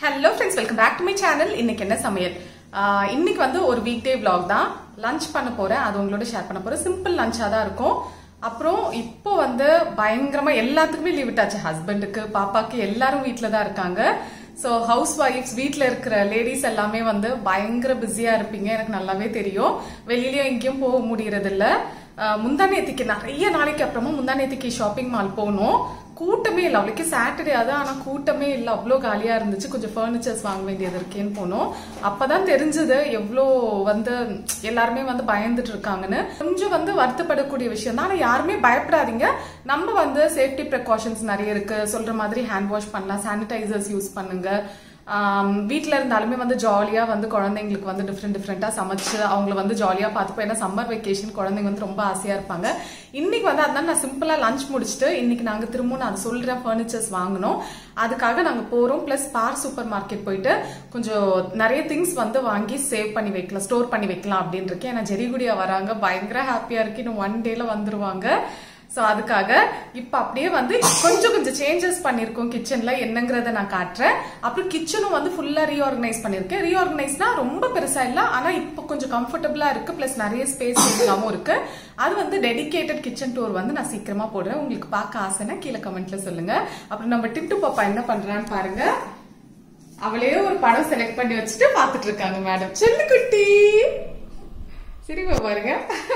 Hello friends welcome back to my channel இன்னைக்கு என்ன சமையல் ஆஹ் இன்னைக்கு வந்து ஒரு வீக் டே vlog தான் லஞ்ச் பண்ண போறேன் அது உங்களோட ஷேர் பண்ண போறேன் சிம்பிள் லஞ்சா தான் இருக்கும் அப்புறம் இப்போ வந்து பயங்கரமா எல்லாத்துக்குமே லீவ் விட்டாச்சு ஹஸ்பண்டுக்கு பாப்பாக்கு எல்லாரும் வீட்ல தான் இருக்காங்க ஸோ ஹவுஸ் ஒய்ஃப்ஸ் வீட்டில் இருக்கிற லேடிஸ் எல்லாமே வந்து பயங்கர பிஸியா இருப்பீங்க எனக்கு நல்லாவே தெரியும் வெளியிலயும் எங்கேயும் போக முடியறது இல்ல ஆஹ் முந்தானேத்திக்கு நிறைய நாளைக்கு அப்புறமா முந்தானேத்திக்கு ஷாப்பிங் மால் போனோம் கூட்டமே இல்லை அவளுக்கு சாட்டர்டே அதான் ஆனா கூட்டமே இல்லை அவ்வளோ காலியா இருந்துச்சு கொஞ்சம் ஃபர்னிச்சர்ஸ் வாங்க வேண்டியது இருக்கேன்னு போனோம் அப்பதான் தெரிஞ்சது எவ்வளோ வந்து எல்லாருமே வந்து பயந்துட்டு இருக்காங்கன்னு கொஞ்சம் வந்து வருத்தப்படக்கூடிய விஷயம் தான் ஆனா யாருமே பயப்படாதீங்க நம்ம வந்து சேஃப்டி ப்ரிகாஷன்ஸ் நிறைய இருக்கு சொல்ற மாதிரி ஹேண்ட் வாஷ் பண்ணலாம் சானிடைசர்ஸ் யூஸ் பண்ணுங்க ஆம், வீட்ல இருந்தாலுமே வந்து ஜாலியா வந்து குழந்தைங்களுக்கு வந்து டிஃப்ரெண்ட் டிஃப்ரெண்டா சமைச்சு அவங்கள வந்து ஜாலியா பார்த்துப்போம் ஏன்னா சம்மர் வெக்கேஷன் குழந்தைங்க வந்து ரொம்ப ஆசையா இருப்பாங்க இன்னைக்கு வந்து அதனால நான் சிம்பிளா லஞ்ச் முடிச்சுட்டு இன்னைக்கு நாங்க திரும்பவும் நான் சொல்றேன் ஃபர்னிச்சர்ஸ் வாங்கணும் அதுக்காக நாங்க போறோம் பிளஸ் பார் சூப்பர் மார்க்கெட் போயிட்டு கொஞ்சம் நிறைய திங்ஸ் வந்து வாங்கி சேவ் பண்ணி வைக்கலாம் ஸ்டோர் பண்ணி வைக்கலாம் அப்படின்னு இருக்கேன் ஏன்னா ஜெரிகுடியா வராங்க பயங்கர ஹாப்பியா இருக்கு இன்னும் ஒன் டேல வந்துருவாங்க சோ அதுக்காக இப்ப அப்படியே வந்து கொஞ்சம் கொஞ்சம் சேஞ்சஸ் பண்ணிருக்கோம் கிச்சன்ல என்னங்கறத நான் காட்டுறேன் அப்புறம் கிச்சனும் வந்து ஃபுல்லா ரீஆர்கனைஸ் பண்ணிருக்கேன் ரீஆர்கனைஸ்னா ரொம்ப பெருசா இல்ல ஆனா இப்ப கொஞ்சம் கம்ஃபர்டபுளா இருக்கு பிளஸ் நிறைய ஸ்பேஸ் சேவிங்காவும் இருக்கு அது வந்து டெடிகேட்டட் கிச்சன் டூர் வந்து நான் சீக்கிரமா போடுறேன் உங்களுக்கு பார்க்க ஆசைன்னா கீழே கமெண்ட்ல சொல்லுங்க அப்புறம் நம்ம டிட்டு பாப்பா என்ன பண்றான்னு பாருங்க அவளே ஒரு படம் செலக்ட் பண்ணி வச்சுட்டு பாத்துட்டு இருக்காங்க மேடம் செல்லு குட்டி சிரிப்பா பாருங்க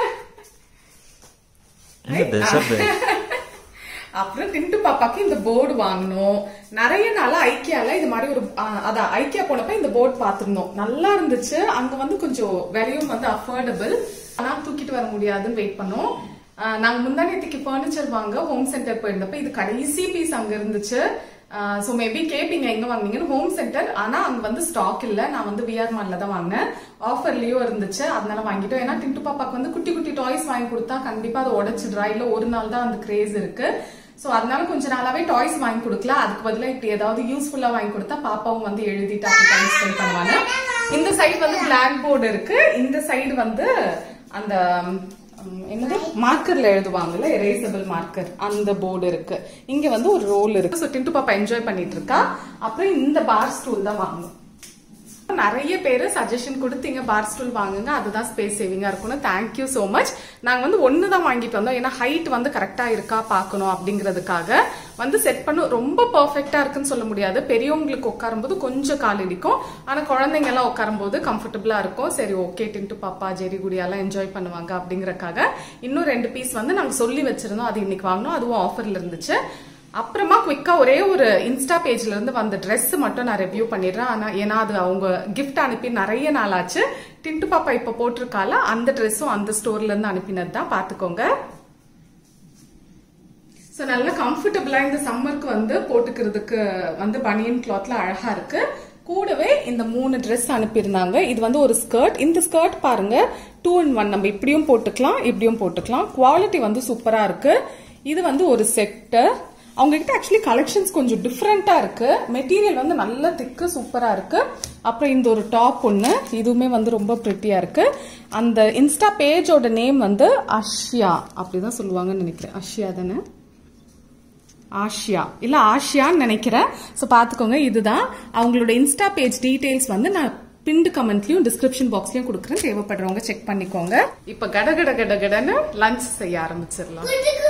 என்ன டெசர்ட் அப்புறம் திண்டு பாப்பாக்கு இந்த போர்டு வாங்கணும் நிறைய நாளா ஐக்கியால இது மாதிரி ஒரு ஆ, அதான் ஐக்கியா போனப்ப இந்த போர்டு பாத்திருந்தோம் நல்லா இருந்துச்சு அங்க வந்து கொஞ்சம் விலையும் வந்து அஃபோர்டபுள் ஆனா தூக்கிட்டு வர முடியாதுன்னு வெயிட் பண்ணோம் ஆ, நாங்க முந்தானேத்திக்கு ஃபர்னிச்சர் வாங்க ஹோம் சென்டர் போயிருந்தப்ப இது கடைசி பீஸ் அங்க இருந்துச்சு சோ மேபி கேப்பீங்க எங்க வாங்குனீங்கன்னு ஹோம் சென்டர் ஆனா அங்க வந்து ஸ்டாக் இல்ல நான் வந்து விஆர் மால்ல தான் வாங்கினேன் ஆஃபர்லயும் இருந்துச்சு அதனால வாங்கிட்டோம் ஏன்னா டிண்டு பாப்பாக்கு வந்து குட்டி குட்டி டாய்ஸ் வாங்கி கொடுத்தா கண்டிப்பா அதை உடைச்சிடுறா இல்ல ஒரு நாள் தான் அந்த கிரேஸ் இருக்கு சோ அதனால கொஞ்ச நாளாவே டாய்ஸ் வாங்கி கொடுக்கல அதுக்கு பதிலா இப்படி ஏதாவது யூஸ்ஃபுல்லா வாங்கி கொடுத்தா பாப்பாவும் வந்து எழுதிட்டு அப்படி டைம் ஸ்பெண்ட் பண்ணுவாங்க இந்த சைடு வந்து பிளாக் போர்டு இருக்கு இந்த சைடு வந்து அந்த உம், என்னது மார்க்கர்ல எழுதுவாங்கல்ல எரேசபிள் மார்க்கர் அந்த போர்டு இருக்கு இங்க வந்து ஒரு ரோல் இருக்கு ஸோ டிண்டு பாப்பா என்ஜாய் பண்ணிட்டு இருக்கா அப்புறம் இந்த பார் ஸ்டூல் தான் வாங்கணும் நிறைய பேரு சஜஷன் கொடுத்தீங்க பார் ஸ்டூல் வாங்குங்க அதுதான் ஸ்பேஸ் சேவிங்கா இருக்கும்னு தேங்க்யூ so மச் நாங்க வந்து ஒன்னு தான் வாங்கிட்டு வந்தோம் ஏன்னா ஹைட் வந்து கரெக்டா இருக்கா பார்க்கணும் அப்படிங்கிறதுக்காக வந்து செட் பண்ண ரொம்ப பெர்ஃபெக்டா இருக்குன்னு சொல்ல முடியாது பெரியவங்களுக்கு உட்காரும்போது கொஞ்சம் கால் இடிக்கும் ஆனா குழந்தைங்க எல்லாம் உட்காரும்போது கம்ஃபர்டபுளா இருக்கும் சரி ஓகே டின்ட்டு பாப்பா ஜெரி குடியெல்லாம் என்ஜாய் பண்ணுவாங்க அப்படிங்கறக்காக இன்னும் ரெண்டு பீஸ் வந்து நாங்க சொல்லி வச்சிருந்தோம் அது இன்னைக்கு வாங்கினோம் அதுவும் ஆஃபர்ல இருந்துச்சு அப்புறமா குவிக்கா ஒரே ஒரு இன்ஸ்டா பேஜ்ல இருந்து வந்த Dress மட்டும் நான் ரிவ்யூ பண்ணிடுறேன் ஆனா ஏன்னா அது அவங்க gift அனுப்பி நிறைய நாள் ஆச்சு டின்ட்டு பாப்பா இப்ப போட்டிருக்கால அந்த ட்ரெஸ்ஸும் அந்த ஸ்டோர்ல இருந்து அனுப்பினது தான் பாத்துக்கோங்க சோ நல்ல கம்ஃபர்டபுளா இந்த சம்மருக்கு வந்து போட்டுக்கிறதுக்கு வந்து பனியன் கிளாத்ல அழகா இருக்கு கூடவே இந்த மூணு Dress அனுப்பியிருந்தாங்க இது வந்து ஒரு ஸ்கர்ட் இந்த ஸ்கர்ட் பாருங்க டூ இன் ஒன் நம்ம இப்படியும் போட்டுக்கலாம் இப்படியும் போட்டுக்கலாம் குவாலிட்டி வந்து சூப்பரா இருக்கு இது வந்து ஒரு செட்டு அவங்க கிட்ட ஆக்சுவலி கலெக்ஷன்ஸ் கொஞ்சம் டிஃப்ரெண்டா இருக்கு மெட்டீரியல் வந்து நல்ல திக்கு சூப்பரா இருக்கு அப்புறம் இந்த ஒரு டாப் ஒன்னு இதுவுமே வந்து ரொம்ப பிரிட்டியா இருக்கு அந்த இன்ஸ்டா பேஜோட நேம் வந்து அஷ்யா அப்படிதான் சொல்லுவாங்கன்னு நினைக்கிறேன் அஷ்யா தானே ஆஷியா இல்ல ஆஷியான்னு நினைக்கிறேன் சோ பாத்துக்கோங்க இதுதான் அவங்களோட இன்ஸ்டா பேஜ் டீடைல்ஸ் வந்து நான் பின்டு கமெண்ட்லயும் டிஸ்கிரிப்ஷன் பாக்ஸ்லயும் கொடுக்குறேன் தேவைப்படுறவங்க செக் பண்ணிக்கோங்க இப்ப கட கட கட கடன்னு லஞ்ச் செய்ய ஆரம்பிச்சிடலாம்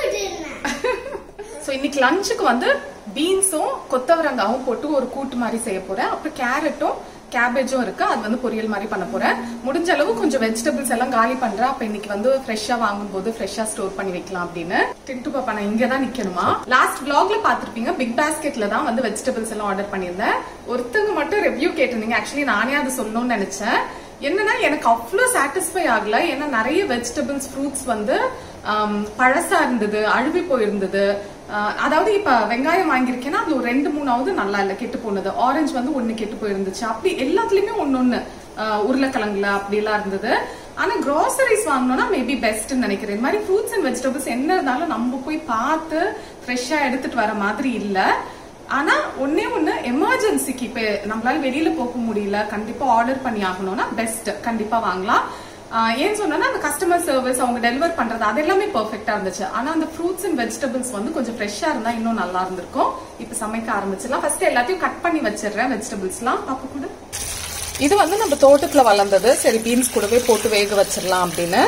சோ இன்னைக்கு லஞ்சுக்கு வந்து பீன்ஸும் கொத்தவரங்காவும் போட்டு ஒரு கூட்டு மாதிரி செய்ய போறேன் அப்புறம் கேரட்டும் கேபேஜும் இருக்கு அது வந்து பொரியல் மாதிரி பண்ண போறேன் முடிஞ்ச அளவு கொஞ்சம் வெஜிடபிள்ஸ் எல்லாம் காலி பண்றேன் அப்ப இன்னைக்கு வந்து ஃப்ரெஷ்ஷா வாங்கும்போது ஃப்ரெஷ்ஷா ஸ்டோர் பண்ணி வைக்கலாம் அப்படின்னு டின்ட்டு பாப்பா நான் இங்க தான் நிக்கணுமா லாஸ்ட் vlogல பாத்திருப்பீங்க பிக் பாஸ்கெட்ல தான் வந்து வெஜிடபிள்ஸ் எல்லாம் ஆர்டர் பண்ணியிருந்தேன் ஒருத்தங்க மட்டும் ரிவ்யூ கேட்டிருந்தீங்க ஆக்சுவலி நானே அது சொல்லணும்னு நினைச்சேன் என்னன்னா எனக்கு அவ்வளோ சாட்டிஸ்ஃபை ஆகல ஏன்னா நிறைய வெஜிடபிள்ஸ் ஃப்ரூட்ஸ் வந்து ஆம், பழசா இருந்தது அழுவி போயிருந்தது ஆஹ், அதாவது இப்ப வெங்காயம் வாங்கியிருக்கேன்னா அது ஒரு ரெண்டு மூணாவது நல்லா இல்ல கெட்டு போனது ஆரஞ்சு வந்து ஒண்ணு கெட்டு போயிருந்துச்சு அப்படி எல்லாத்துலயுமே ஒன்னொன்னு ஆஹ், உருளைக்கிழங்குல அப்படி எல்லாம் இருந்தது ஆனா கிராசரிஸ் வாங்கணும்னா மேபி பெஸ்ட்னு நினைக்கிறேன் இந்த மாதிரி ஃப்ரூட்ஸ் அண்ட் வெஜிடபிள்ஸ் என்ன இருந்தாலும் நம்ம போய் பார்த்து ஃப்ரெஷ்ஷா எடுத்துட்டு வர மாதிரி இல்ல ஆனா ஒன்னே ஒண்ணு எமர்ஜென்சிக்கு இப்ப நம்மளால வெளியில போக முடியல கண்டிப்பா ஆர்டர் பண்ணி ஆகணும்னா பெஸ்ட் கண்டிப்பா வாங்கலாம் ஆஹ் ஏன் சொன்னா அந்த கஸ்டமர் சர்வீஸ் அவங்க டெலிவர் பண்றது அது எல்லாமே பெர்ஃபெக்ட்டா இருந்துச்சு ஆனா அந்த ஃப்ரூட்ஸ் அண்ட் வெஜிடபிள்ஸ் வந்து கொஞ்சம் ஃப்ரெஷ்ஷா இருந்தா இன்னும் நல்லா இருந்திருக்கும் இப்ப சமைக்க ஆரம்பிச்சிடலாம் ஃபர்ஸ்ட் எல்லாத்தையும் கட் பண்ணி வச்சிடுறேன் வெஜிடபிள்ஸ்லாம் பாப்பா கூட இது வந்து நம்ம தோட்டத்துல வளர்ந்தது சரி பீன்ஸ் கூடவே போட்டு வேக வச்சிடலாம் அப்படின்னு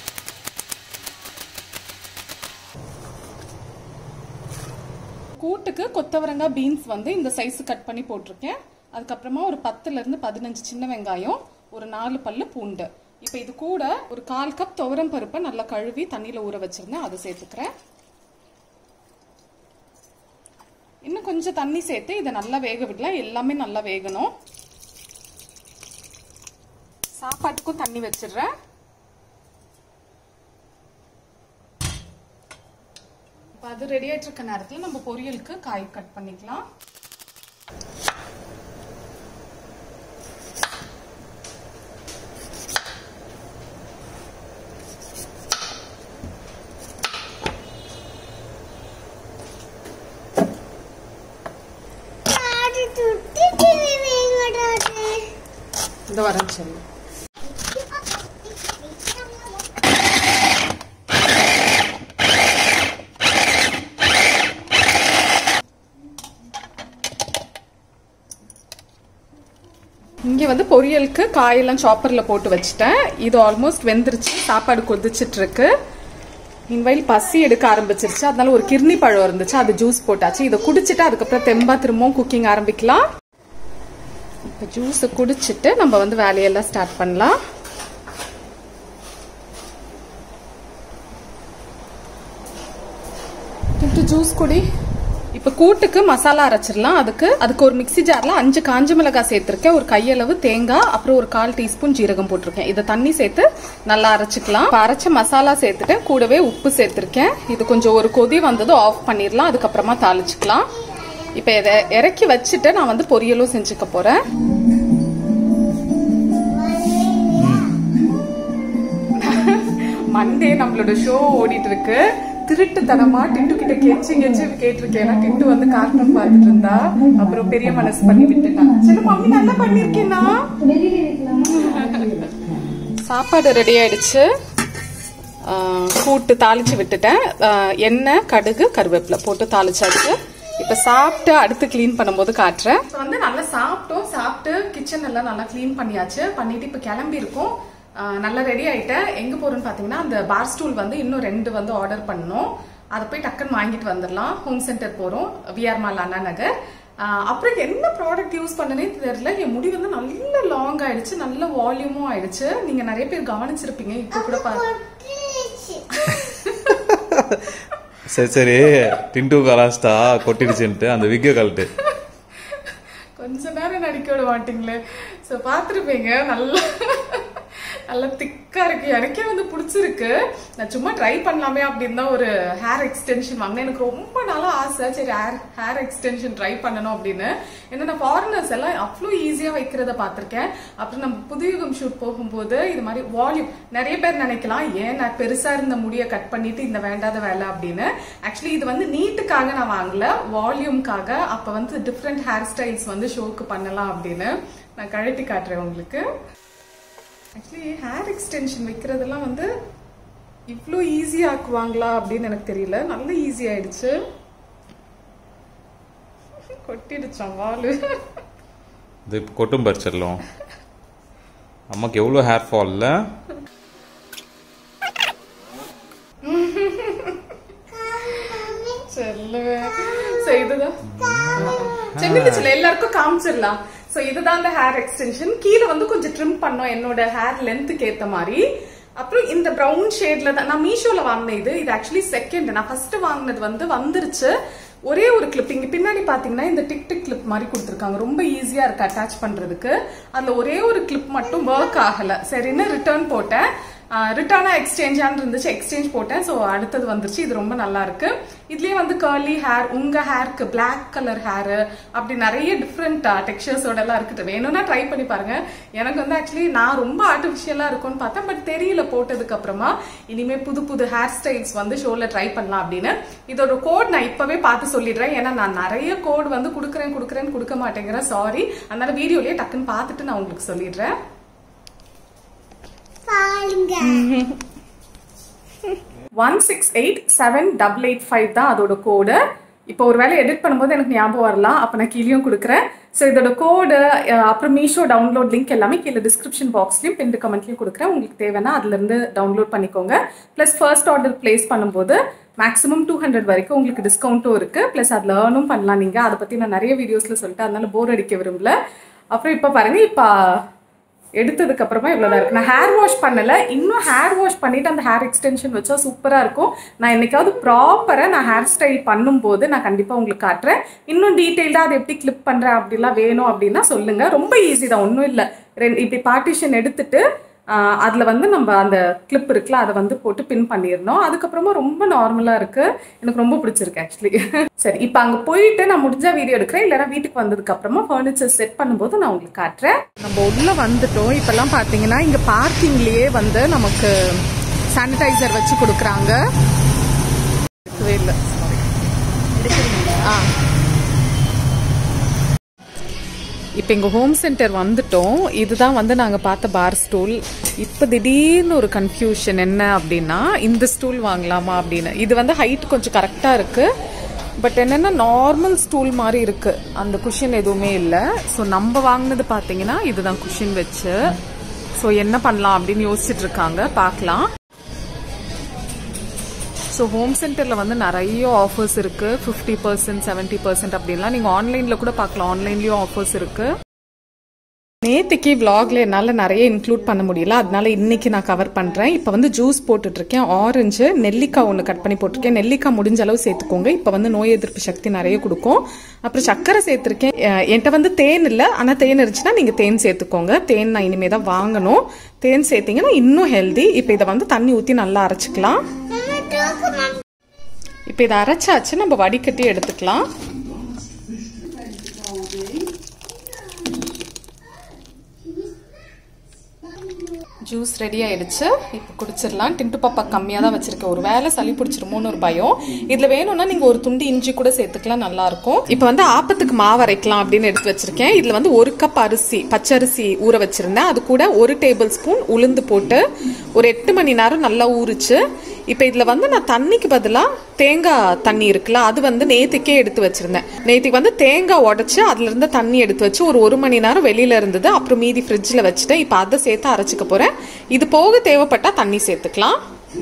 கூட்டுக்கு கொத்தவரங்காய் பீன்ஸ் வந்து இந்த சைஸ் கட் பண்ணி போட்டிருக்கேன் அதுக்கப்புறமா ஒரு பத்துல இருந்து பதினஞ்சு சின்ன வெங்காயம் ஒரு நாலு பல்லு பூண்டு இப்போ இது கூட ஒரு கால் கப் துவரம் பருப்பை நல்லா கழுவி தண்ணியில ஊற வச்சிருந்தேன் அதை சேர்த்துக்கிறேன் இன்னும் கொஞ்சம் தண்ணி சேர்த்து இதை நல்லா வேக விடலாம் எல்லாமே நல்லா வேகணும் சாப்பாட்டுக்கும் தண்ணி வச்சிடுறேன் இப்போ அது ரெடி ஆயிட்டு இருக்க நேரத்தில் நம்ம பொரியலுக்கு காய் கட் பண்ணிக்கலாம் அது துட்டிட்டு வேங்கடாது இந்த வரேன் சொல்லு இங்க வந்து பொரியலுக்கு காயெல்லாம் சாப்பர்ல போட்டு வச்சுட்டேன் இது ஆல்மோஸ்ட் வெந்துருச்சு சாப்பாடு கொதிச்சிட்டு இருக்கு மீன்வைல் பசி எடுக்க ஆரம்பிச்சிருச்சு அதனால ஒரு கிர்னி பழம் இருந்துச்சு அது ஜூஸ் போட்டாச்சு இதை குடிச்சிட்டு அதுக்கப்புறம் தெம்பா திரும்பவும் குக்கிங் ஆரம்பிக்கலாம் இப்போ ஜூஸ் குடிச்சிட்டு நம்ம வந்து வேலையெல்லாம் ஸ்டார்ட் பண்ணலாம் ஜூஸ் குடி இப்ப கூட்டுக்கு மசாலா அரைச்சிடலாம் அதுக்கு அதுக்கு ஒரு மிக்ஸி ஜார்ல அஞ்சு காஞ்ச மிளகாய் சேர்த்திருக்கேன் ஒரு கையளவு தேங்காய் அப்புறம் ஒரு கால் டீஸ்பூன் ஜீரகம் போட்டிருக்கேன் இதை தண்ணி சேர்த்து நல்லா அரைச்சிக்கலாம் இப்ப அரைச்ச மசாலா சேர்த்துட்டேன் கூடவே உப்பு சேர்த்திருக்கேன் இது கொஞ்சம் ஒரு கொதி வந்ததும் ஆஃப் பண்ணிடலாம் அதுக்கப்புறமா தாளிச்சுக்கலாம் இப்ப இதை இறக்கி வச்சுட்டு நான் வந்து பொரியலும் செஞ்சுக்க போறேன் மண்டே நம்மளோட ஷோ ஓடிட்டு இருக்கு திருட்டுத்தனமா டிண்டு கிட்ட கெஞ்சி கெஞ்சி கேட்டிருக்கேன் ஏன்னா டிண்டு வந்து கார்ட்டூன் பார்த்துட்டு இருந்தா அப்புறம் பெரிய மனசு பண்ணி விட்டுட்டான் சரி மம்மி நல்லா பண்ணிருக்கேனா சாப்பாடு ரெடி ஆயிடுச்சு ஆஹ் கூட்டு தாளிச்சு விட்டுட்டேன் ஆஹ் எண்ணெய் கடுகு கருவேப்பிலை போட்டு தாளிச்சாச்சு இப்ப சாப்பிட்டு அடுத்து க்ளீன் பண்ணும்போது காட்டுறேன் இப்ப வந்து நல்லா சாப்பிட்டோம் சாப்பிட்டு கிச்சன் எல்லாம் நல்லா க்ளீன் பண்ணியாச்சு பண்ணிட்டு இப்ப கிளம்பி இருக்கோம் ஆஹ் நல்லா ரெடி ஆயிட்டேன் எங்க போறோம்னு பாத்தீங்கன்னா அந்த பார் ஸ்டூல் வந்து இன்னும் ரெண்டு வந்து ஆர்டர் பண்ணோம் அதை போய் டக்குன்னு வாங்கிட்டு வந்துடலாம் ஹோம் சென்டர் போறோம் விஆர் மால் அண்ணா நகர் ஆஹ் அப்புறம் என்ன ப்ராடக்ட் யூஸ் பண்ணனே தெரியல என் முடி வந்து நல்ல லாங் ஆயிடுச்சு நல்ல வால்யூமும் ஆயிடுச்சு நீங்க நிறைய பேர் கவனிச்சிருப்பீங்க இப்போ கூட பா சரி சரி டிண்டு கலாஸ்டா கொட்டிடுச்சுன்ட்டு அந்த விக்க கழட்டு கொஞ்ச நேரம் நடிக்க விட மாட்டீங்களே ஸோ பார்த்துருப்பீங்க நல்லா நல்லா திக்கா இருக்கு எனக்கே வந்து பிடிச்சிருக்கு நான் சும்மா ட்ரை பண்ணலாமே அப்படின்னு தான் ஒரு ஹேர் எக்ஸ்டென்ஷன் வாங்கினேன் எனக்கு ரொம்ப நாளா ஆசை சரி ஹேர் ஹேர் எக்ஸ்டென்ஷன் ட்ரை பண்ணணும் அப்படின்னு ஏன்னா நான் ஃபாரினர்ஸ் எல்லாம் அவ்வளோ ஈஸியா வைக்கிறத பார்த்திருக்கேன் அப்புறம் நம்ம புதுயுகம் ஷூட் போகும்போது இது மாதிரி வால்யூம் நிறைய பேர் நினைக்கலாம் ஏன் நான் பெருசா இருந்த முடியை கட் பண்ணிட்டு இந்த வேண்டாத வேலை அப்படின்னு ஆக்சுவலி இது வந்து நீட்டுக்காக நான் வாங்கல வால்யூம்காக அப்ப வந்து டிஃப்ரெண்ட் ஹேர் ஸ்டைல்ஸ் வந்து ஷோக்கு பண்ணலாம் அப்படின்னு நான் கழட்டி காட்டுறேன் உங்களுக்கு ஆக்சுவலி ஹேர் எக்ஸ்டென்ஷன் வைக்கிறதெல்லாம் வந்து இவ்வளோ ஈஸி ஆக்குவாங்களா அப்படின்னு எனக்கு தெரியல நல்ல ஈஸி ஆயிடுச்சு கொட்டிடுச்சான் வாலு இது இப்போ கொட்டும் பறிச்சிடலாம் அம்மாக்கு எவ்வளோ ஹேர் ஃபால்ல சொல்லுவேன் சோ இதுதான் சென்னிச்சுல எல்லாருக்கும் காமிச்சிடலாம் சோ இதுதான் அந்த ஹேர் எக்ஸ்டென்ஷன் கீழே வந்து கொஞ்சம் ட்ரிம் பண்ணோம் என்னோட ஹேர் லென்த்துக்கு ஏத்த மாதிரி அப்புறம் இந்த பிரவுன் ஷேட்ல தான் நான் மீஷோல வாங்கினேன் இது இது ஆக்சுவலி செகண்ட் நான் ஃபர்ஸ்ட் வாங்கினது வந்து வந்துருச்சு ஒரே ஒரு கிளிப் இங்க பின்னாடி பாத்தீங்கன்னா இந்த டிக் டிக் கிளிப் மாதிரி கொடுத்துருக்காங்க ரொம்ப ஈஸியா இருக்கு அட்டாச் பண்றதுக்கு அதுல ஒரே ஒரு கிளிப் மட்டும் ஒர்க் ஆகல சரின்னு ரிட்டர்ன் போட்டேன் ரிட்டர்னா எக்ஸ்சேஞ்சான்னு இருந்துச்சு எக்ஸ்சேஞ்ச் போட்டேன் ஸோ அடுத்தது வந்துருச்சு இது ரொம்ப நல்லா இருக்கு இதுலயே வந்து கர்லி ஹேர் உங்க ஹேருக்கு பிளாக் கலர் ஹேர் அப்படி நிறைய டிஃப்ரெண்ட் டெக்ஸ்சர்ஸோட எல்லாம் இருக்குது வேணும்னா ட்ரை பண்ணி பாருங்க எனக்கு வந்து ஆக்சுவலி நான் ரொம்ப ஆர்டிஃபிஷியலா இருக்கும்னு பார்த்தேன் பட் தெரியல போட்டதுக்கு அப்புறமா இனிமே புது புது ஹேர் ஸ்டைல்ஸ் வந்து ஷோல ட்ரை பண்ணலாம் அப்படின்னு இதோட கோட் நான் இப்பவே பார்த்து சொல்லிடுறேன் ஏன்னா நான் நிறைய கோட் வந்து கொடுக்குறேன் கொடுக்குறேன்னு கொடுக்க மாட்டேங்கிறேன் சாரி அதனால வீடியோலயே டக்குன்னு பார்த்துட்டு நான் உங்களுக்கு சொல்லிடுறேன் Five பாருங்க one six eight seven double eight five தான் அதோட கோடு இப்போ ஒரு வேளை எடிட் பண்ணும்போது எனக்கு ஞாபகம் வரலாம் அப்போ நான் கீழேயும் கொடுக்குறேன் ஸோ இதோட கோடு அப்புறம் மீஷோ டவுன்லோட் லிங்க் எல்லாமே கீழே டிஸ்கிரிப்ஷன் பாக்ஸ்லையும் பின் கமெண்ட்லையும் கொடுக்குறேன் உங்களுக்கு தேவைன்னா அதுலேருந்து டவுன்லோட் பண்ணிக்கோங்க ப்ளஸ் ஃபர்ஸ்ட் ஆர்டர் ப்ளேஸ் பண்ணும்போது மேக்ஸிமம் டூ ஹண்ட்ரட் வரைக்கும் உங்களுக்கு டிஸ்கவுண்ட்டும் இருக்குது ப்ளஸ் அதில் ஏர்னும் பண்ணலாம் நீங்கள் அதை பற்றி நான் நிறைய வீடியோஸில் சொல்லிட்டு அதனால போர் அடிக்க விரும்பல அப்புறம் இப்போ பாருங்கள் இப்போ எடுத்ததுக்கு அப்புறமா இவ்வளோதான் இருக்கு நான் ஹேர் வாஷ் பண்ணல இன்னும் ஹேர் வாஷ் பண்ணிட்டு அந்த ஹேர் எக்ஸ்டென்ஷன் வச்சா சூப்பராக இருக்கும் நான் என்னைக்காவது ப்ராப்பராக நான் ஹேர் ஸ்டைல் பண்ணும்போது நான் கண்டிப்பாக உங்களுக்கு காட்டுறேன் இன்னும் டீட்டெயில்டாக அதை எப்படி கிளிப் பண்ணுறேன் அப்படிலாம் வேணும் அப்படின்னா சொல்லுங்க ரொம்ப ஈஸி தான் ஒன்றும் இல்லை ரெண்டு இப்படி பார்ட்டிஷன் எடுத்துட்டு அதில் வந்து நம்ம அந்த கிளிப் இருக்குல்ல அதை வந்து போட்டு பின் பண்ணிடணும் அதுக்கப்புறமா ரொம்ப நார்மலாக இருக்குது எனக்கு ரொம்ப பிடிச்சிருக்கு ஆக்சுவலி சரி இப்போ அங்கே போயிட்டு நான் முடிஞ்சா வீடியோ எடுக்கிறேன் இல்லைன்னா வீட்டுக்கு வந்ததுக்கு அப்புறமா ஃபர்னிச்சர் செட் பண்ணும்போது நான் உங்களுக்கு காட்டுறேன் நம்ம உள்ள வந்துட்டோம் இப்போல்லாம் பார்த்தீங்கன்னா இங்கே பார்க்கிங்லேயே வந்து நமக்கு சானிடைசர் வச்சு கொடுக்குறாங்க இருக்கவே இல்லை ஆ இப்போ எங்கள் ஹோம் சென்டர் வந்துட்டோம் இதுதான் வந்து நாங்கள் பார்த்த பார் ஸ்டூல் இப்போ திடீர்னு ஒரு கன்ஃபியூஷன் என்ன அப்படின்னா இந்த ஸ்டூல் வாங்கலாமா அப்படின்னு இது வந்து ஹைட் கொஞ்சம் கரெக்டாக இருக்குது பட் என்னென்னா நார்மல் ஸ்டூல் மாதிரி இருக்குது அந்த குஷன் எதுவுமே இல்லை ஸோ நம்ம வாங்கினது பார்த்தீங்கன்னா இதுதான் குஷன் வச்சு ஸோ என்ன பண்ணலாம் அப்படின்னு யோசிச்சுட்டு இருக்காங்க பார்க்கலாம் ஸோ ஹோம் சென்டரில் வந்து நிறைய ஆஃபர்ஸ் இருக்கு ஃபிஃப்டி பர்சன்ட் செவன்ட்டி பர்சன்ட் அப்படின்லாம் நீங்கள் ஆன்லைனில் கூட பார்க்கலாம் ஆன்லைன்லேயும் ஆஃபர்ஸ் இருக்கு நேற்றுக்கு விலாக்ல என்னால் நிறைய இன்க்ளூட் பண்ண முடியல அதனால இன்னைக்கு நான் கவர் பண்ணுறேன் இப்போ வந்து ஜூஸ் போட்டுட்டு இருக்கேன் ஆரஞ்சு நெல்லிக்காய் ஒன்று கட் பண்ணி போட்டிருக்கேன் நெல்லிக்காய் முடிஞ்ச அளவு சேர்த்துக்கோங்க இப்போ வந்து நோய் எதிர்ப்பு சக்தி நிறைய கொடுக்கும் அப்புறம் சர்க்கரை சேர்த்துருக்கேன் அஹ் என்கிட்ட வந்து தேன் இல்லை ஆனால் தேன் இருந்துச்சுன்னா நீங்கள் தேன் சேர்த்துக்கோங்க தேன் நான் இனிமே தான் வாங்கணும் தேன் சேர்த்தீங்கன்னா இன்னும் ஹெல்தி இப்போ இதை வந்து தண்ணி ஊற்றி நல்லா அரைச்சிக்கலாம் இப்போ இதை அரைச்சாச்சு நம்ம வடிகட்டி எடுத்துக்கலாம் ஜூஸ் ரெடி ஆயிடுச்சு இப்போ குடிச்சிடலாம் டிண்டு பாப்பா கம்மியாக தான் வச்சிருக்கேன் ஒரு வேலை சளி பிடிச்சிருமோன்னு ஒரு பயம் இதில் வேணும்னா நீங்கள் ஒரு துண்டு இஞ்சி கூட சேர்த்துக்கலாம் நல்லா இருக்கும் இப்போ வந்து ஆப்பத்துக்கு மாவு அரைக்கலாம் அப்படின்னு எடுத்து வச்சிருக்கேன் இதில் வந்து ஒரு கப் அரிசி பச்சரிசி ஊற வச்சிருந்தேன் அது கூட ஒரு டேபிள் ஸ்பூன் உளுந்து போட்டு ஒரு எட்டு மணி நேரம் நல்லா ஊறிச்சு இப்போ இதில் வந்து நான் தண்ணிக்கு பதிலாக தேங்காய் தண்ணி இருக்குல்ல அது வந்து நேத்துக்கே எடுத்து வச்சிருந்தேன் நேத்துக்கு வந்து தேங்காய் உடச்சி அதுல இருந்து தண்ணி எடுத்து வச்சு ஒரு ஒரு மணி நேரம் வெளியில இருந்தது அப்புறம் மீதி ஃப்ரிட்ஜில் வச்சுட்டேன் இப்போ அதை சேர்த்து அரைச்சிக்க போறேன் இது போக தேவைப்பட்டா தண்ணி சேர்த்துக்கலாம்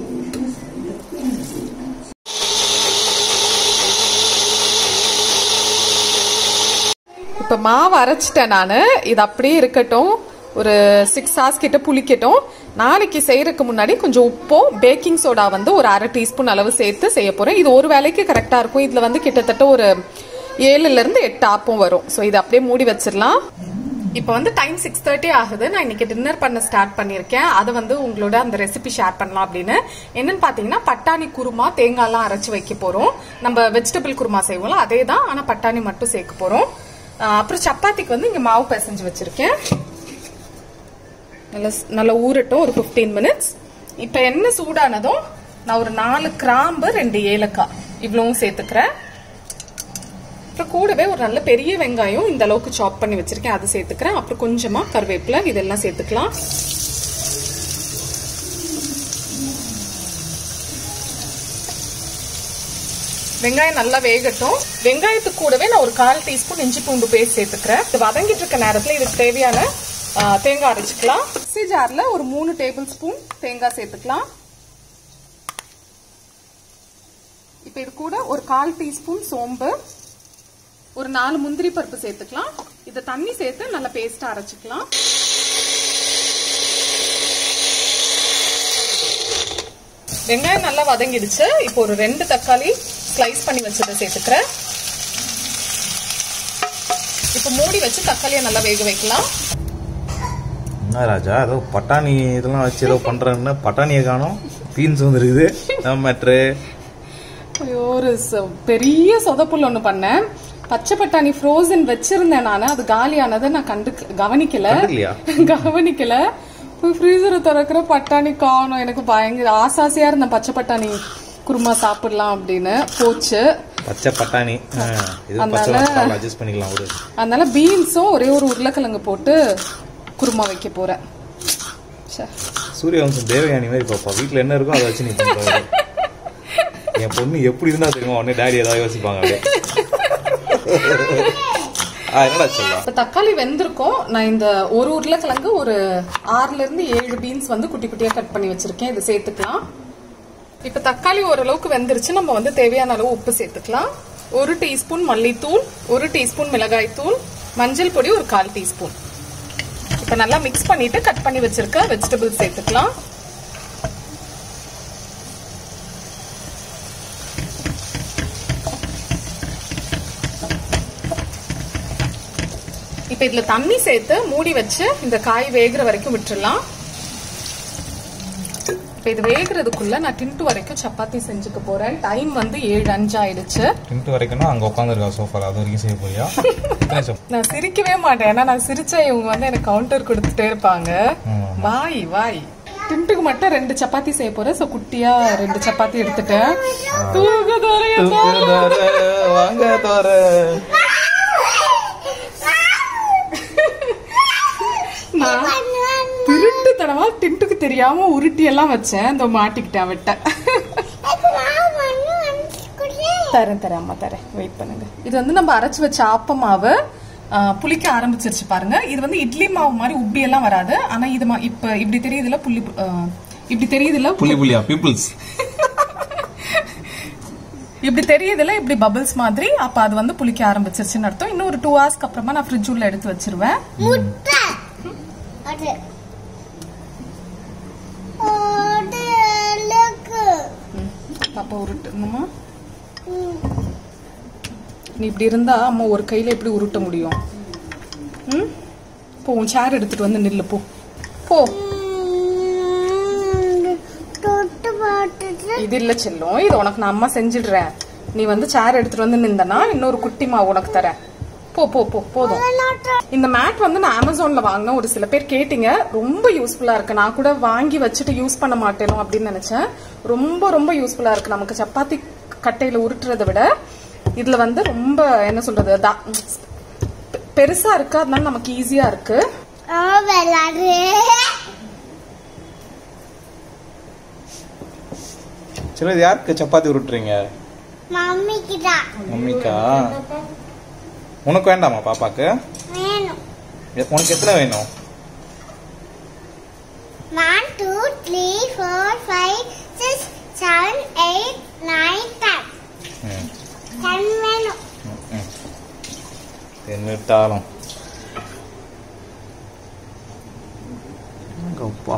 இப்போ மாவு அரைச்சிட்டேன் நான் இது அப்படியே இருக்கட்டும் ஒரு சிக்ஸ் ஹார்ஸ் கிட்ட புளிக்கட்டும் நாளைக்கு செய்யறதுக்கு முன்னாடி கொஞ்சம் உப்பும் பேக்கிங் சோடா வந்து ஒரு அரை டீஸ்பூன் அளவு சேர்த்து செய்ய போறேன் இது ஒரு வேலைக்கு கரெக்டா இருக்கும் இதுல வந்து கிட்டத்தட்ட ஒரு ஏழுல இருந்து எட்டு ஆப்பம் வரும் ஸோ இதை அப்படியே மூடி வச்சிடலாம் இப்போ வந்து டைம் சிக்ஸ் தேர்ட்டி ஆகுது நான் இன்னைக்கு டின்னர் பண்ண ஸ்டார்ட் பண்ணியிருக்கேன் அதை வந்து உங்களோட அந்த ரெசிபி ஷேர் பண்ணலாம் அப்படின்னு என்னன்னு பார்த்தீங்கன்னா பட்டாணி குருமா தேங்காய்லாம் அரைச்சி வைக்க போறோம் நம்ம வெஜிடபிள் குருமா செய்வோம்ல அதே தான் ஆனால் பட்டாணி மட்டும் சேர்க்க போறோம் ஆஹ் அப்புறம் சப்பாத்திக்கு வந்து இங்க மாவு பிசைஞ்சு வச்சிருக்கேன் நல்லா நல்லா ஊறட்டும் ஒரு ஃபிஃப்டீன் மினிட்ஸ் இப்போ என்ன சூடானதும் நான் ஒரு நாலு கிராம்பு ரெண்டு ஏலக்காய் இவ்வளவும் சேர்த்துக்கிறேன் அப்புறம் கூடவே ஒரு நல்ல பெரிய வெங்காயம் இந்த அளவுக்கு சாப் பண்ணி வச்சிருக்கேன் அதை சேர்த்துக்கிறேன் அப்புறம் கொஞ்சமா கருவேப்பிலை இதெல்லாம் சேர்த்துக்கலாம் வெங்காயம் நல்லா வேகட்டும் வெங்காயத்துக்கு கூடவே நான் ஒரு கால் டீஸ்பூன் இஞ்சி பூண்டு பேஸ்ட் சேர்த்துக்கிறேன் இது வதங்கிட்டு இருக்க நேரத்தில் இதுக்கு தேவையான ஆ, தேங்காய் அரைச்சிக்கலாம் மிக்ஸி ஜார்ல ஒரு மூணு டேபிள் ஸ்பூன் தேங்காய் சேர்த்துக்கலாம் இப்போ இது கூட ஒரு கால் டீஸ்பூன் சோம்பு ஒரு நாலு முந்திரி பருப்பு சேர்த்துக்கலாம் இதை தண்ணி சேர்த்து நல்லா பேஸ்டா அரைச்சிக்கலாம் வெங்காயம் நல்லா வதங்கிடுச்சு இப்போ ஒரு ரெண்டு தக்காளி ஸ்லைஸ் பண்ணி வச்சதை சேர்த்துக்கிறேன் இப்போ மூடி வச்சு தக்காளியை நல்லா வேக வைக்கலாம் என்ன ராஜா ஏதோ பட்டாணி இதெல்லாம் வச்சு ஏதோ பண்றேன்னு பட்டாணியை காணும் பீன்ஸ் வந்துருக்குது மேட்ரு ஐயோ ஒரு ச- பெரிய சொதப்புல் ஒண்ணு பண்ணேன் பச்சை பட்டாணி ஃப்ரோசன் வச்சிருந்தேன் நானு அது காலியானதை நான் கண்டு கவனிக்கல கண்டுக்கலையா? கவனிக்கல போய் ஃப்ரீசரை திறக்கிற பட்டாணி காணும் எனக்கு பயங்கர ஆசாசியா இருந்தேன் பச்சை பட்டாணி குருமா சாப்பிடலாம் அப்படின்னு போச்சு பச்சை பட்டாணி ஆ, இது அதனால- பச்சை அட்ஜஸ்ட் பண்ணிக்கலாம் ஒரு அதனால பீன்ஸும் ஒரே ஒரு உருளைக்கிழங்கு போட்டு குருமா வைக்க போறேன் ச்சே. சூரியவம்சம் தேவயானி மாதிரி பாப்பா வீட்ல என்ன இருக்கோ அதை வச்சு நீ பண்ற என் பொண்ணு எப்படி இருந்தா தெரியுமா உடனே டாடி ஏதாவது யோசிப்பாங்க அப்படியே ஆ என்னடா சொல்லலாம் இப்ப தக்காளி வெந்திருக்கும் நான் இந்த ஒரு உருளைக்கிழங்கு ஒரு ஆறுல இருந்து ஏழு பீன்ஸ் வந்து குட்டி குட்டியா கட் பண்ணி வச்சிருக்கேன் இது சேர்த்துக்கலாம் இப்ப தக்காளி ஓரளவுக்கு வெந்துருச்சு நம்ம வந்து தேவையான அளவு உப்பு சேர்த்துக்கலாம் ஒரு டீஸ்பூன் மல்லித்தூள் ஒரு டீஸ்பூன் மிளகாய் தூள் மஞ்சள் பொடி ஒரு கால் டீஸ்பூன் இப்ப நல்லா மிக்ஸ் பண்ணிட்டு கட் பண்ணி வச்சிருக்க வெஜிடபிள்ஸ் சேர்த்துக்கலாம் இப்ப இதுல தண்ணி சேர்த்து மூடி வச்சு இந்த காய் வேகுற வரைக்கும் விட்டுறலாம் இப்ப இது வேகுறதுக்குள்ள நான் டின்ட்டு வரைக்கும் சப்பாத்தி செஞ்சுக்க போறேன் டைம் வந்து ஏழு அஞ்சு ஆயிடுச்சு டின்ட்டு வரைக்கும்னா அங்க உட்காந்துருக்கா சோஃபால அது வரைக்கும் செய்ய போறியா எத்தனை சப்- நான் சிரிக்கவே மாட்டேன் ஏன்னா நான் சிரிச்சா இவங்க வந்து எனக்கு கவுண்டர் கொடுத்துட்டே இருப்பாங்க ம். வாய் வாய் டின்ட்டுக்கு மட்டும் ரெண்டு சப்பாத்தி செய்ய போறேன் சோ குட்டியா ரெண்டு சப்பாத்தி எடுத்துட்டேன் தூக்கு தோரையா தூக்குதார, வாங்க தோற நான் திருட்டு தடவை டின்ட்டுக்கு தெரியாம உருட்டி எல்லாம் வச்சேன் இந்த மாட்டிக்கிட்டேன் விட்ட தரேன் தரேன் அம்மா தரேன் வெயிட் பண்ணுங்க இது வந்து நம்ம அரைச்சு வச்ச ஆப்ப மாவு ஆ, புளிக்க ஆரம்பிச்சிருச்சு பாருங்க இது வந்து இட்லி மாவு மாதிரி உப்பி எல்லாம் வராது ஆனா இது மா- இப்ப இப்படி தெரியுதுல புள்ளி ஆ, இப்படி தெரியுதுல புள்ளி புள்ளியா பீப்புள்ஸ் இப்படி தெரியுதுல இப்படி பபிள்ஸ் மாதிரி அப்ப அது வந்து புளிக்க ஆரம்பிச்சிருச்சுன்னு அர்த்தம் இன்னும் ஒரு டூ ஹவர்ஸ்க்கு அப்புறமா நான் ஃப்ரிட்ஜ் உள்ள எடுத்து வச்சிருவேன் முட்டை அது அது அழகு. ம். பாப்பா உருட்டுங்கம்மா ம். நீ இப்படி இருந்தா அம்மா ஒரு கையில எப்படி உருட்ட முடியும் ம் போ உன் சேர் எடுத்துட்டு வந்து நில்லு போ போ ம். தொட்டு பார்த்துட்டு இது இல்ல செல்லும் இது உனக்கு நான் அம்மா செஞ்சிடுறேன் நீ வந்து சேர் எடுத்துட்டு வந்து நிந்தனா இன்னொரு குட்டி மாவு உனக்கு தரேன் போ போ போ போதும் இந்த மேட் வந்து நான் அமேசான்ல வாங்கினேன் ஒரு சில பேர் கேட்டீங்க ரொம்ப யூஸ்ஃபுல்லா இருக்கு நான் கூட வாங்கி வச்சுட்டு யூஸ் பண்ண மாட்டேனோ அப்படின்னு நினைச்சேன் ரொம்ப ரொம்ப யூஸ்ஃபுல்லா இருக்கு நமக்கு சப்பாத்தி கட்டையில உருட்டுறதை விட இதுல வந்து ரொம்ப என்ன சொல்றது தா- பெ- பெருசா இருக்கு அதனால நமக்கு ஈஸியா இருக்கு ஆ, விளையாடு சரி இது யாருக்கு சப்பாத்தி உருட்டுறீங்க மம்மிக்கு தான் மம்மிக்கா உனக்கு வேண்டாமா பாப்பாக்கு வேணும் எ- உனக்கு எத்தனை வேணும் one two three four five six seven eight nine ten ம், டென் வேணும் ம், ம். என்னட்டாலும் அப்பா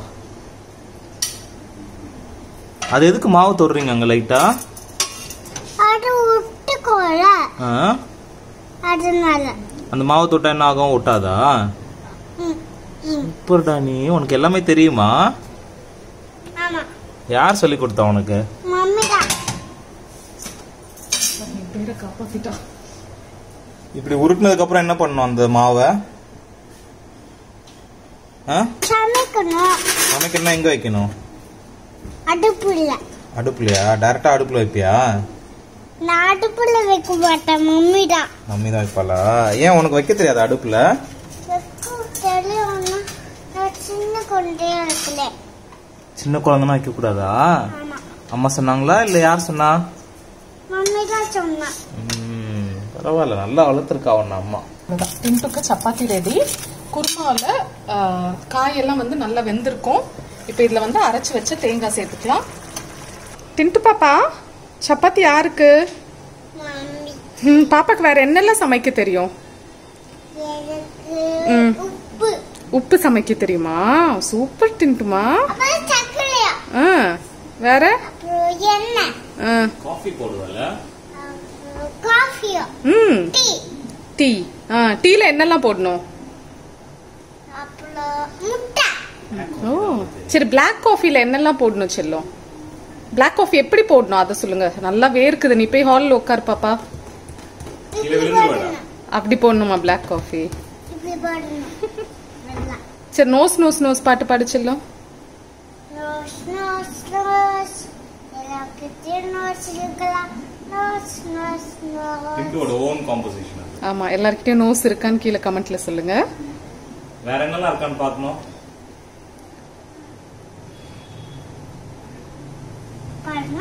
அது எதுக்கு மாவு தொடுறீங்க அங்க லைட்டா அது விட்டுக்கோல அதனால அந்த மாவு தொட்டா என்ன ஆகும் ஒட்டாதா ம், ம். சூப்பர்டா நீ உனக்கு எல்லாமே தெரியுமா ஆமா யார் சொல்லி கொடுத்தா உனக்கு மம்மி தான் என் பேரை காப்பாத்திட்டா இப்படி உருட்டுனதுக்கு அப்புறம் என்ன பண்ணணும் அந்த மாவை ஆ? சமைக்கணும் சமைக்கணும்னா எங்க வைக்கணும் அடுப்புல அடுப்புலயா டைரக்டா அடுப்புல வைப்பியா நான் அடுப்புல வைக்க மாட்டேன் மம்மி தான் மம்மி தான் வைப்பாளா ஏன் உனக்கு வைக்க தெரியாது அடுப்புல வைக்க தெரியும்னா நான் சின்ன கொண்டே இருக்கல சின்ன குழந்தைனா வைக்க கூடாதா ஆமா அம்மா சொன்னாங்களா இல்ல யார் சொன்னா மம்மி தான் சொன்னா ம், பரவாயில்ல நல்லா வளர்த்துருக்கா உன்ன அம்மா அவ்வளவுதான். டின்ட்டுக்கு சப்பாத்தி ரெடி குருமாவில் காயெல்லாம் வந்து நல்லா வெந்திருக்கும் இப்போ இதில் வந்து அரைச்சி வச்ச தேங்காய் சேர்த்துக்கலாம் டின்ட்டு பாப்பா சப்பாத்தி யாருக்கு மம்மி ம், பாப்பாக்கு வேற என்னெல்லாம் சமைக்க தெரியும் எனக்கு ம். உப்பு உப்பு சமைக்க தெரியுமா சூப்பர் டின்ட்டுமா அப்புறம் சர்க்கரையா ஆ வேற அப்புறம் எண்ணெய் ஆ காஃபி போடுவல அப்புறம் காஃபியா ம் டீ டீ ஆ டீல என்னெல்லாம் போடணும் அப்புறம் முட்டை ஓ சரி பிளாக் காஃபில என்னெல்லாம் போடணும் செல்லம் பிளாக் காஃபி எப்படி போடணும் அதை சொல்லுங்க நல்லா வேர்க்குது நீ போய் ஹாலில் உட்கார் பாப்பா இப்படி போடணும் அப்படி போடணுமா பிளாக் காஃபி இப்படி போடணும் நல்லா சரி நோஸ் நோஸ் நோஸ் பாட்டு பாடு செல்லம் நோஸ் நோஸ் நோஸ் எல்லாருக்கிட்டையும் நோஸ் இருக்கலாம் nose nose nose own composition ஆமா எல்லார்கிட்டயும் நோஸ் இருக்கான்னு கீழே கமெண்ட்ல சொல்லுங்க வேற என்னெல்லாம் இருக்கான்னு பார்க்கணும் பாருங்க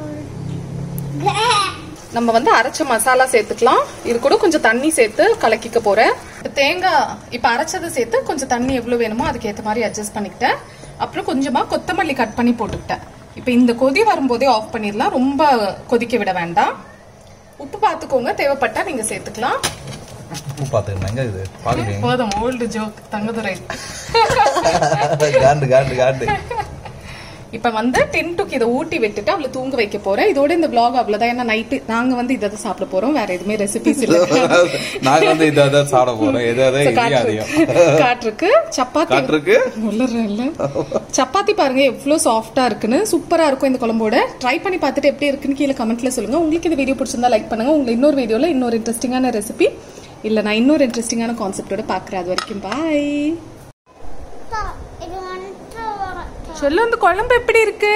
நம்ம வந்து அரைச்ச மசாலா சேர்த்துக்கலாம் இது கூட கொஞ்சம் தண்ணி சேர்த்து கலக்கிக்க போறேன் இப்ப தேங்காய் இப்ப அரைச்சதை சேர்த்து கொஞ்சம் தண்ணி எவ்வளவு வேணுமோ அதுக்கு ஏத்த மாதிரி அட்ஜஸ்ட் பண்ணிக்கிட்டேன் அப்புறம் கொஞ்சமா கொத்தமல்லி கட் பண்ணி போட்டுக்கிட்டேன் இப்ப இந்த கொதி வரும்போதே ஆஃப் பண்ணிடலாம் ரொம்ப கொதிக்க விட வேண்டாம் உப்பு பார்த்துக்கோங்க தேவைப்பட்டா நீங்க சேர்த்துக்கலாம் உப்பு பார்த்துக்கணும் எங்க இது பாக்குறீங்க போதும் ஓல்டு ஜோக் தங்கதுரை காண்டு காண்டு காண்டு இப்ப வந்து டென்ட்டுக்கு இதை ஊட்டி விட்டுட்டு அவளை தூங்க வைக்க போறேன் இதோட இந்த vlog அவ்வளவுதான் ஏன்னா நைட்டு நாங்க வந்து இதை தான் சாப்பிட போறோம் வேற எதுவுமே ரெசிபிஸ் இல்ல நாங்க வந்து இதை தான் சாப்பிட போறோம் எது எதை So, இதையும் காற்று- அதையும் காற்றுக்கு சப்பாத்தி காற்றுக்கு? உளறேன் இல்ல சப்பாத்தி பாருங்க எவ்வளவு சாஃப்டா இருக்குன்னு சூப்பரா இருக்கும் இந்த குழம்போட ட்ரை பண்ணி பார்த்துட்டு எப்படி இருக்குன்னு கீழே கமெண்ட்ல சொல்லுங்க உங்களுக்கு இந்த வீடியோ பிடிச்சிருந்தா லைக் பண்ணுங்க உங்களை இன்னொரு வீடியோல இன்னொரு இன்ட்ரெஸ்டிங்கான ரெசிபி இல்ல நான் இன்னொரு இன்ட்ரெஸ்டிங்கான கான்செப்டோட பாக்குறேன் அது வரைக்கும் பாய் இது வந்துட்டு சொல்லு அந்த குழம்பு எப்படி இருக்கு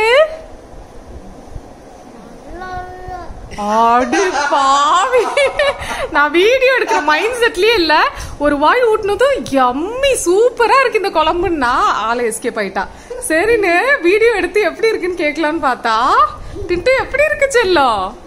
அடி பாவி நான் வீடியோ எடுக்கிற மைண்ட் செட்லயே இல்ல ஒரு வாய் ஊட்டினதும் எம்மி சூப்பரா இருக்கு இந்த குழம்புன்னா ஆளை எஸ்கேப் ஆயிட்டா சரின்னு வீடியோ எடுத்து எப்படி இருக்குன்னு கேட்கலான்னு பார்த்தா திட்டு எப்படி இருக்கு செல்லம்